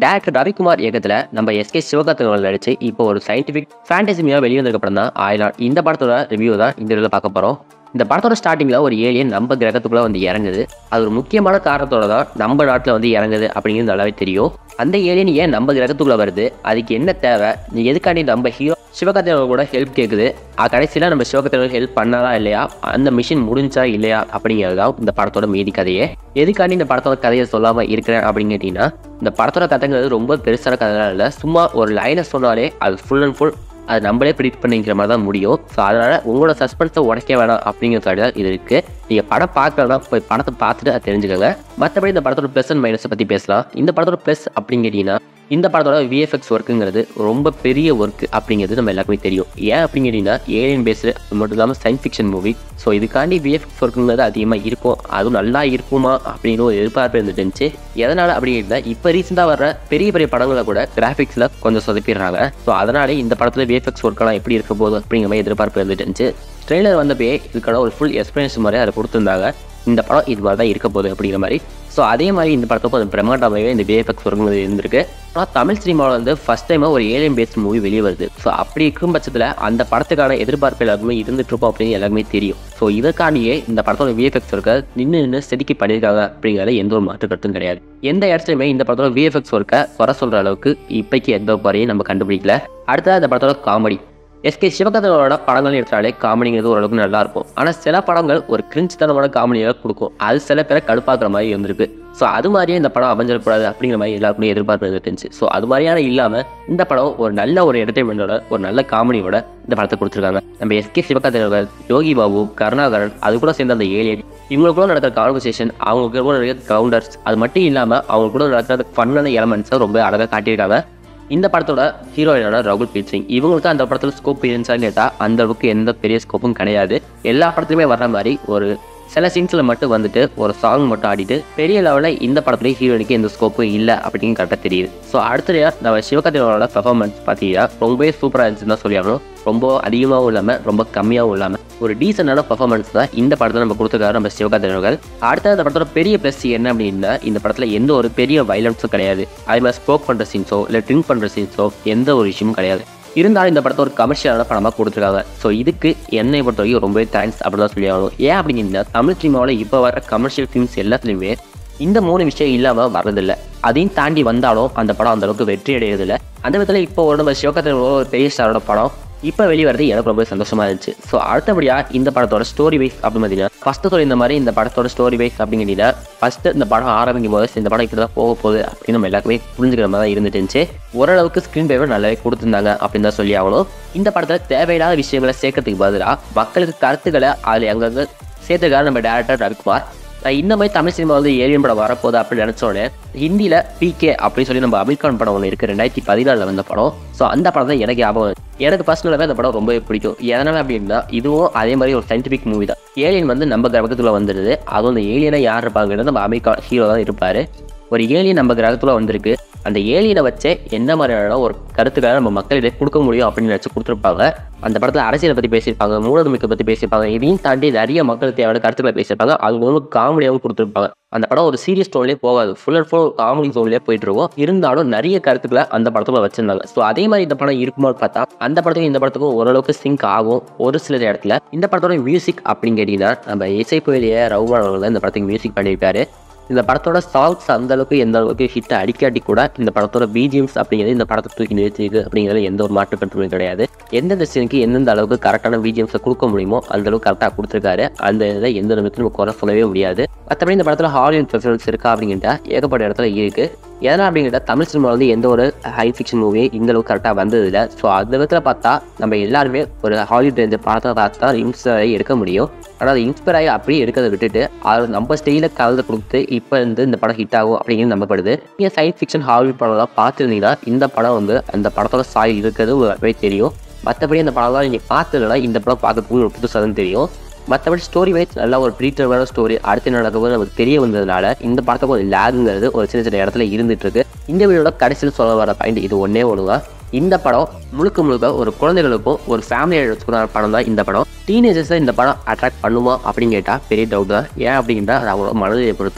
director Ravikumar இயக்கத்தில் நம்ம SK Sivakarthikeyan நடிச்சு இப்போ ஒரு சயின்டிஃபிக் ஃபேண்டசிமியாக வெளியே வந்ததுக்கு அப்புறம் தான் ஆயிலான் இந்த படத்தோட ரிவ்யூ தான் இந்த இதில் பார்க்க போகிறோம் இந்த படத்தோட ஸ்டார்டிங்கில் ஒரு ஏலியன் நம்ம கிரகத்துக்குள்ளே வந்து இறங்குது அது ஒரு முக்கியமான காரணத்தோட தான் நம்ம நாட்டில் வந்து இறங்குது அப்படிங்கிறது நல்லாவே தெரியும் அந்த ஏலியன் ஏன் நம்ம கிரகத்துக்குள்ளே வருது அதுக்கு என்ன தேவை நீ எதுக்காண்டி நம்ம ஹீரோ சிவகார்த்திகேயன் கூட ஹெல்ப் கேட்குது கடைசியில் நம்ம சிவகார்த்திகேயன் ஹெல்ப் பண்ணாரா இல்லையா அந்த மிஷின் முடிஞ்சா இல்லையா அப்படிங்கிறது தான் இந்த படத்தோட மீதி கதையே எதுக்காண்டி இந்த படத்தோட கதையை சொல்லாமல் இருக்கிறேன் அப்படின்னு கேட்டிங்கன்னா இந்த படத்தோட கதைங்கிறது ரொம்ப பெருசான கதைலாம் இல்லை சும்மா ஒரு லைனை சொன்னாலே அது ஃபுல் அண்ட் ஃபுல் அது நம்மளே ப்ரிடிக்ட் பண்ணிக்கிற மாதிரி தான் முடியும் ஸோ அதனால் உங்களோட சஸ்பென்ஸை உடைக்க வேணாம் அப்படிங்கிறதுக்காக தான் இது இருக்குது நீங்கள் படம் பார்க்கலன்னா போய் படத்தை பார்த்துட்டு அதை தெரிஞ்சுக்கோங்க மற்றபடி இந்த படத்தோட ப்ளஸ் அண்ட் மைனஸை பற்றி பேசலாம் இந்த படத்தோட ப்ளஸ் அப்படின்னு கேட்டிங்கன்னா இந்த படத்தோட விஎஃப்எக்ஸ் ஒர்க்குங்கிறது ரொம்ப பெரிய ஒர்க் அப்படிங்கிறது நம்ம எல்லாருக்குமே தெரியும் ஏன் அப்படின்னு கேட்டிங்கன்னா ஏலியன் பேஸ்டு அது மட்டும் இல்லாமல் சயின்ஸ் ஃபிக்ஷன் மூவி ஸோ இதுக்காண்டி விஎஃப்எக்ஸ் ஒர்க்குங்கிறது அதிகமாக இருக்கும் அதுவும் நல்லா இருக்குமா அப்படின்னு ஒரு எதிர்பார்ப்பு இருந்துட்டு எதனால் அப்படிங்கிறத இப்போ ரீசெண்டாக வர்ற பெரிய பெரிய படங்களை கூட கிராஃபிக்ஸில் கொஞ்சம் சொதப்பிடுறாங்க ஸோ அதனாலே இந்த படத்தில் விஎஃப்எக்ஸ் ஒர்க்கெல்லாம் எப்படி இருக்க போகுது அப்படிங்கிற மாதிரி எதிர்பார்ப்பு இருந்துட்டு ட்ரெய்லர் வந்தப்பே இதுக்கான ஒரு ஃபுல் எக்ஸ்பீரியன்ஸ் மாதிரி அதை கொடுத்துருந்தாங்க இந்த படம் இது மாதிரி தான் இருக்க போகுது அப்படிங்கிற மாதிரி ஸோ அதே மாதிரி இந்த படத்தை கொஞ்சம் பிரமாண்டமாகவே இந்த விஎஃப்எக்ஸ் ஒர்க்குங்கிறது இருந்திருக்கு ஆனால் தமிழ் சினிமாவில் வந்து ஃபஸ்ட் டைமாக ஒரு ஏலியன் பேஸ்ட் மூவி வெளியே வருது ஸோ அப்படி இருக்கும் பட்சத்தில் அந்த படத்துக்கான எதிர்பார்ப்பு எல்லாருமே இருந்துட்டு இருப்போம் அப்படின்னு எல்லாருமே தெரியும் ஸோ இதற்காண்டியே இந்த படத்தோட விஎஃப்எக்ஸ் ஒர்க்கை நின்று நின்று செதுக்கி பண்ணியிருக்காங்க அப்படிங்கிறத எந்த ஒரு மாற்று கருத்தும் கிடையாது எந்த இடத்துலையுமே இந்த படத்தோட விஎஃப்எக்ஸ் ஒர்க்கை குறை சொல்கிற அளவுக்கு இப்போக்கி எந்த குறையும் நம்ம கண்டுபிடிக்கல அடுத்தது அந்த படத்தோட காமெடி எஸ்கே சிவகார்த்திகேயனோட படங்கள் எடுத்தாலே காமெடிங்கிறது ஓரளவுக்கு நல்லா இருக்கும் ஆனால் சில படங்கள் ஒரு கிரிஞ்சுத்தனமான காமெடியாக கொடுக்கும் அது சில பேரை கடுப்பாக்குற மாதிரி இருந்திருக்கு ஸோ அது மாதிரியே இந்த படம் அமைஞ்சிடக்கூடாது அப்படிங்கிற மாதிரி எல்லாருக்குமே எதிர்பார்ப்பு இருந்துச்சு ஸோ அது மாதிரியான இல்லாமல் இந்த படம் ஒரு நல்ல ஒரு என்டர்டைன்மெண்ட்டோட ஒரு நல்ல காமெடியோட இந்த படத்தை கொடுத்துருக்காங்க நம்ம எஸ்கே சிவகார்த்திகேயன் யோகி பாபு கருணாகரன் அது கூட சேர்ந்த அந்த ஏலியன் இவங்க கூட நடக்கிற கான்வர்சேஷன் அவங்க கூட நடக்கிற கவுண்டர்ஸ் அது மட்டும் இல்லாமல் அவங்க கூட நடக்கிற ஃபன்னான எலமெண்ட்ஸை ரொம்ப அழகாக காட்டியிருக்காங்க இந்த படத்தோட ஹீரோயினான ரகுல் பிரீத் சிங் இவங்களுக்கு அந்த படத்தில் ஸ்கோப் இருந்துச்சான்னு கேட்டால் அந்த அளவுக்கு எந்த பெரிய ஸ்கோப்பும் கிடையாது எல்லா படத்துலையுமே வர்ற மாதிரி ஒரு சில சீன்ஸில் மட்டும் வந்துட்டு ஒரு சாங் மட்டும் ஆடிட்டு பெரிய லெவலில் இந்த படத்துலேயும் ஹீரோயினுக்கு எந்த ஸ்கோப்பும் இல்லை அப்படின்னு கரெக்டாக தெரியுது ஸோ அடுத்ததாக நம்ம சிவகார்த்திகேயனோட பெர்ஃபார்மன்ஸ் பார்த்தீங்கன்னா ரொம்பவே சூப்பராக இருந்துச்சுன்னு தான் சொல்லி ஆகணும் ரொம்ப அதிகமாகவும் இல்லாமல் ரொம்ப கம்மியாகவும் இல்லாமல் ஒரு டீசெண்டான பர்ஃபார்மன்ஸ் தான் இந்த படத்தில் நம்ம கொடுத்துருக்காரு நம்ம சிவகார்த்திகேயன் அடுத்த அந்த படத்தோட பெரிய ப்ளஸ் என்ன அப்படின்னா இந்த படத்தில் எந்த ஒரு பெரிய வைலன்ஸும் கிடையாது அதே மாதிரி ஸ்போக் பண்ணுற சீன்ஸோ இல்லை ட்ரிங்க் பண்ணுற சீன்ஸோ எந்த ஒரு விஷயமும் கிடையாது இருந்தாலும் இந்த படத்தை ஒரு கமர்ஷியலான படமாக கொடுத்துருக்காங்க ஸோ இதுக்கு என்னை பொறுத்த வரைக்கும் ரொம்பவே தேங்க்ஸ் அப்படி தான் சொல்லி ஆகணும் ஏன் அப்படிங்கன்னா தமிழ் சினிமாவில் இப்போ வர கமர்ஷியல் ஃபிலிம்ஸ் எல்லாத்துலேயுமே இந்த மூணு விஷயம் இல்லாமல் வரதில்லை அதையும் தாண்டி வந்தாலும் அந்த படம் அந்த அளவுக்கு வெற்றி அடையறதில்லை அந்த விதத்தில் இப்போ ஒரு நம்ம சிவகார்த்திகேயன் ஒரு பெரிய ஸ்டாரோட படம் இப்போ வெளியே வரது எனக்கு ரொம்ப சந்தோஷமா இருந்துச்சு ஸோ அடுத்தபடியாக இந்த படத்தோட ஸ்டோரி வைஸ் அப்படின்னு பார்த்தீங்கன்னா ஃபஸ்ட்டு சொல்லி இந்த மாதிரி இந்த படத்தோட ஸ்டோரி வைஸ் அப்படின்னு கேட்டீங்கன்னா ஃபஸ்ட்டு இந்த படம் ஆரம்பிக்கும் போது இந்த படம் இப்படி தான் போக போகுது அப்படின்னு நம்ம எல்லாருக்குமே புரிஞ்சுக்கிற மாதிரி தான் இருந்துட்டு இருந்துச்சு ஓரளவுக்கு ஸ்க்ரீன் பேவை நல்லாவே கொடுத்துருந்தாங்க அப்படின்னு தான் சொல்லி ஆகணும் இந்த படத்தில் தேவையில்லாத விஷயங்களை சேர்க்கறதுக்கு பதிலாக மக்களுக்கு கருத்துக்களை அதில் எங்கெங்க சேர்த்துக்காக நம்ம டேரக்டர் ரவிக்குமார் நான் இந்த மாதிரி தமிழ் சினிமா வந்து ஏலியன் படம் வரப்போகுது அப்படின்னு நினச்சோடனே ஹிந்தியில் பிகே அப்படின்னு சொல்லி நம்ம அமீர்கான் படம் ஒன்று இருக்குது ரெண்டாயிரத்தி பதினாலில் வந்த படம் ஸோ அந்த படம் தான் எனக்கு ஞாபகம் எனக்கு பர்சனலாகவே அந்த படம் ரொம்பவே பிடிக்கும் எதனால் அப்படின்னா இதுவும் அதே மாதிரி ஒரு சயின்டிஃபிக் மூவி தான் ஏலியன் வந்து நம்ம கிரகத்தில் வந்துடுது அதுவும் அந்த ஏலியனை யார் இருப்பாங்கிறது நம்ம அமீர்கான் ஹீரோ தான் இருப்பார் ஒரு ஏலியன் நம்ம கிரகத்தில் வந்திருக்கு அந்த ஏலியனை வச்சே என்ன மாதிரியான ஒரு கருத்துக்களை நம்ம மக்களிடையே கொடுக்க முடியும் அப்படின்னு நினச்சி கொடுத்துருப்பாங்க அந்த படத்தில் அரசியலை பற்றி பேசியிருப்பாங்க மூடநம்பிக்கை பற்றி பேசியிருப்பாங்க இதையும் தாண்டி நிறைய மக்களுக்கு தேவையான கருத்துக்களை பேசியிருப்பாங்க அது வந்து காமெடியாகவும் கொடுத்துருப்பாங்க அந்த படம் ஒரு சீரியஸ் டோன்லேயே போகாது ஃபுல் அண்ட் ஃபுல் காமெடி ஜோன்லேயே போயிட்டு இருக்கும் இருந்தாலும் நிறைய கருத்துக்களை அந்த படத்தில் வச்சிருந்தாங்க ஸோ அதே மாதிரி இந்த படம் இருக்கும்போது பார்த்தா அந்த படத்துக்கும் இந்த படத்துக்கும் ஓரளவுக்கு சிங்க் ஆகும் ஒரு சில இடத்துல இந்த படத்தோட மியூசிக் அப்படின்னு கேட்டிங்கன்னா நம்ம இசை புயலிய ரவுமான் அவர்கள் தான் இந்த படத்துக்கு மியூசிக் பண்ணியிருக்காரு இந்த படத்தோட சாங்ஸ் அந்த அளவுக்கு எந்த அளவுக்கு ஹிட் அடிக்காட்டி கூட இந்த படத்தோட பிஜிஎம்ஸ் அப்படிங்கிறது இந்த படத்தை தூக்கி நிறுத்திருக்கு அப்படிங்கிறது எந்த ஒரு மாற்று கருத்துமே கிடையாது எந்தெந்த சீனுக்கு எந்தெந்த அளவுக்கு கரெக்டான பிஜிஎம்ஸை கொடுக்க முடியுமோ அந்த அளவுக்கு கரெக்டாக கொடுத்துருக்காரு அந்த இதை எந்த நிமிடத்தையும் நம்ம குறை சொல்லவே முடியாது மற்றபடி இந்த படத்தில் ஹாலிவுட் ப்ரிஃபரன்ஸ் இருக்கா அப்படிங்கிட்ட ஏகப்பட்ட இடத்துல இருக்குது எதனா அப்படிங்கிட்ட தமிழ் சினிமா வந்து எந்த ஒரு ஹை ஃபிக்ஷன் மூவி இந்த அளவுக்கு கரெக்டாக வந்ததில்லை ஸோ அந்த விதத்தில் பார்த்தா நம்ம எல்லாருமே ஒரு ஹாலிவுட் ரேஞ்ச படத்தை பார்த்து தான் இன்ஸ்பயர் ஆகி எடுக்க முடியும் ஆனால் அது இன்ஸ்பயர் ஆகி அப்படியே எடுக்கிறத விட்டுட்டு அது நம்ம ஸ்டைலில் கலந்து கொடுத்து இப்போ வந்து இந்த படம் ஹிட் ஆகும் அப்படிங்கிறது நம்பப்படுது நீங்கள் சயின்ஸ் ஃபிக்ஷன் ஹாலிவுட் படம்லாம் பார்த்துருந்தீங்கன்னா இந்த படம் வந்து அந்த படத்தோட சாய் இருக்கிறது உங்களுக்கு தெரியும் மற்றபடி அந்த படம்லாம் நீங்கள் பார்த்ததுனா இந்த படம் பார்க்கறதுக்கு ஒரு புதுசாக தான் தெரியும் மற்றபடி ஸ்டோரி வைஸ் நல்ல ஒரு ப்ரீட்டர்வான ஸ்டோரி அடுத்து நடக்கும்போது நமக்கு தெரிய வந்ததுனால இந்த படத்துக்கு ஒரு லேகுங்கிறது ஒரு சின்ன சின்ன இடத்துல இருந்துட்டு இருக்கு இந்த வீடியோட கடைசியில் சொல்ல வர பாயிண்ட் இது ஒன்றே ஒன்று தான் இந்த படம் முழுக்க முழுக்க ஒரு குழந்தைகளுக்கும் ஒரு ஃபேமிலி எடுத்துக்கிற படம் தான் இந்த படம் டீனேஜர்ஸை இந்த படம் அட்ராக்ட் பண்ணுமா அப்படின்னு கேட்டால் பெரிய டவுட் தான் ஏன் அப்படின்னா அது அவங்களோட மனதை பொறுத்து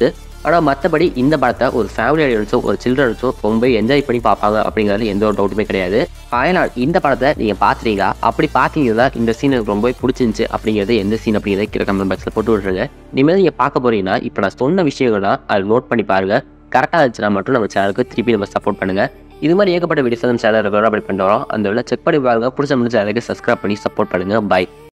ஆனால் மற்றபடி இந்த படத்தை ஒரு ஃபேமிலி ஆடியன்ஸும் ஒரு சில்ட்ரன்ஸும் ரொம்ப என்ஜாய் பண்ணி பார்ப்பாங்க அப்படிங்கிறது எந்த ஒரு டவுட்டுமே கிடையாது அதனால் இந்த படத்தை நீங்கள் பார்த்துறீங்களா அப்படி பார்த்தீங்கன்னா இந்த சீன் எனக்கு ரொம்ப பிடிச்சிருந்துச்சு அப்படிங்கிறது எந்த சீன் அப்படிங்கிறத கீழே கமெண்ட் பாக்ஸில் போட்டு விட்ருங்க இனிமேல் நீங்கள் பார்க்க போறீங்கன்னா இப்போ நான் சொன்ன விஷயங்கள்லாம் அதை நோட் பண்ணி பாருங்கள் கரெக்டாக இருந்துச்சுன்னா மட்டும் நம்ம சேனலுக்கு திருப்பி நம்ம சப்போர்ட் பண்ணுங்கள் இது மாதிரி ஏகப்பட்ட வீடியோஸ் நம்ம சேனல் ரெகுலராக அப்டேட் பண்ணுறோம் அந்த செக் பண்ணி பாருங்க பிடிச்ச முடிஞ்ச சேனலுக்கு சப்ஸ்கிரைப் பண்ணி சப்போர்ட் பண்ணுங்கள் பை